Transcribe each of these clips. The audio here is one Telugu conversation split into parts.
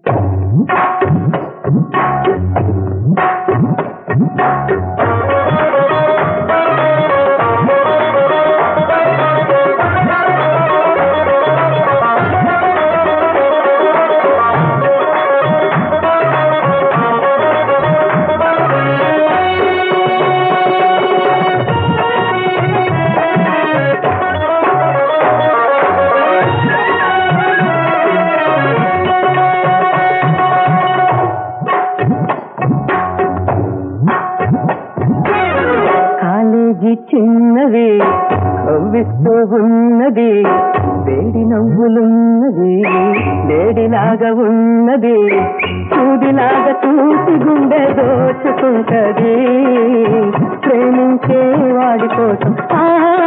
కాలేజీ చిన్నది కవ్విస్తూ ఉన్నది వేడి నవ్వులున్నది వేడిలాగా ఉన్నది చూదిలాగా చూసి గుండె దోచుకుంటది ప్రేమించే వాడి కోసం ఆ,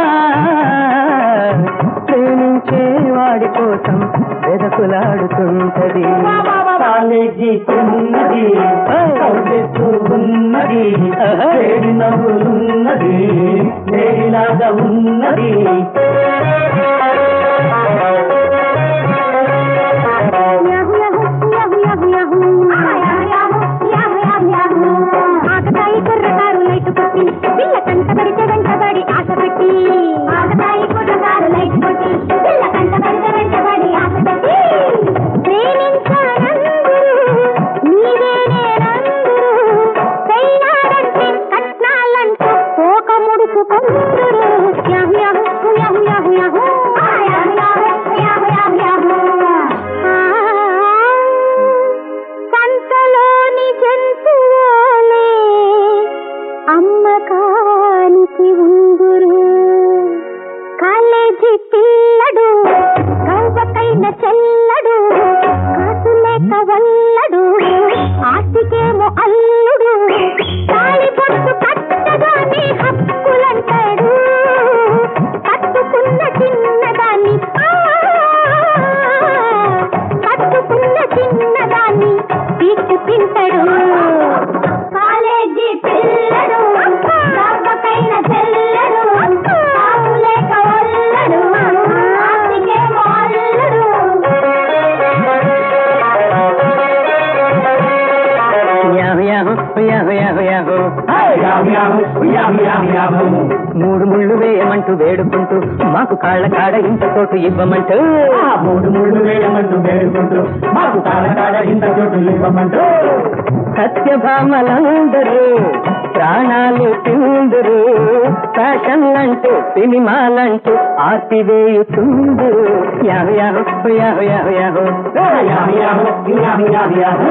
ప్రేమించే వాడి కోసం వెదకులాడుతుంటది కాలేజీ చిన్నది కవ్విస్తూ ఉన్నది వేడి నవ్వులున్నది వేడిలాగా ఉన్నది ఆకతాయి కుర్రకారు లైట్ కొట్టి పిల్ల కంటబడితే వెంటబడి ఆశ పెట్టి ఆకతాయి కుర్రకారు లైట్ కొట్టి పిల్ల కంటబడితే వెంటబడి ఆశ పెట్టి ప్రేమించానందురు నీవే నేనందురు పెళ్ళాడంటే కట్నాలంటూ పోక ముడుపు కొందురు యాహు యాహు యాహు యాహు యాహు యాహు యాహు యాహు యాహు ఆ సంతలోని జంతువులే అమ్మకానికి ఉందురు కాలేజీ పిల్లడు కవ్వకైన చెల్లడు కాసు లేక వల్లడు ఆస్తికేమో అల్లుడు తాళి పొట్టు కట్టగానే హక్కులంటాడు కట్టుకున్న చిన్నదాన్ని ఆ, కట్టుకున్న చిన్నదాన్ని పీక్కు తింటాడు కాలేజీ పిల్లడు రాకపైన చెల్లడు లేక వల్లడు ఆస్తికేమో అల్లుడు యాహు యాహు యాహు యాహు యాహు యాహు యాహు యాహు యాహు యాహు మూడు ముళ్ళు వేయమంటూ వేడుకుంటూ మాకు కాళ్ళ కాడ ఇంత చోటు ఇవ్వమంటూ ఆ మూడు మూడు వేయమంటూ వేడుకుంటూ మాకు కాడ కాడ ఇంత చోటు ఇవ్వమంటూ సత్యభామలందరూ ప్రాణాలు తిందురు ఫ్యాషన్లంటూ సినిమాలంటూ ఆర్తివేయుతుందు యాహు యాహు యాహు యాహు యాహు యాహు యాహు యాహు యాహు యాహు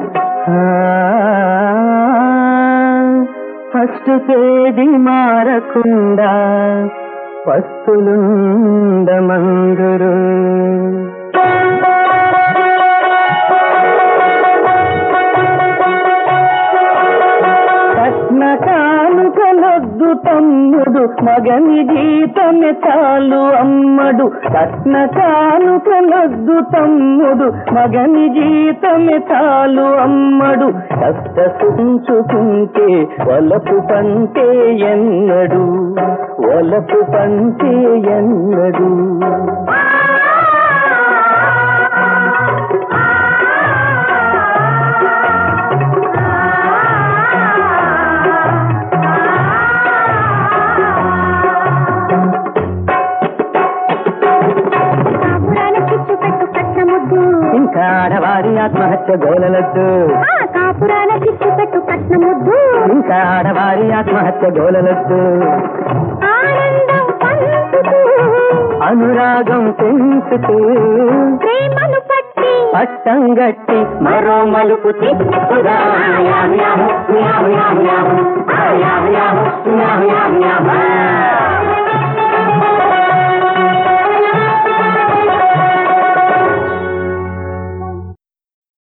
ఫస్ట్ తేదీ మారకుండా పస్తులుండమందురు కట్న కానుకలొద్దు తమ్ముడు మగని జీతమే చాలు అమ్మడు కట్న కానుకలొద్దు తమ్ముడు మగని జీతమే చాలు అమ్మడు కష్ట సుంచుకుంటే వలపు పంటే ఎన్నడు వలపు పంటే ఎన్నడు కాపురాల చిచ్చు పెట్టు కట్న ముద్దు ఇంకా ఆడవారి ఆత్మహత్య గోలలద్దు ఆ కాపురాల చిచ్చు పెట్టు కట్న ముద్దు ఇంకా ఆడవారి ఆత్మహత్య గోలలద్దు ఆనందం పంచుతూ అనురాగం పెంచుతూ ప్రేమను పట్టి పట్టం గట్టి మరో మలుపు తిప్పురా యాహు యాహు యాహు యాహు యాహు యాహు యాహు యాహు యాహు యాహు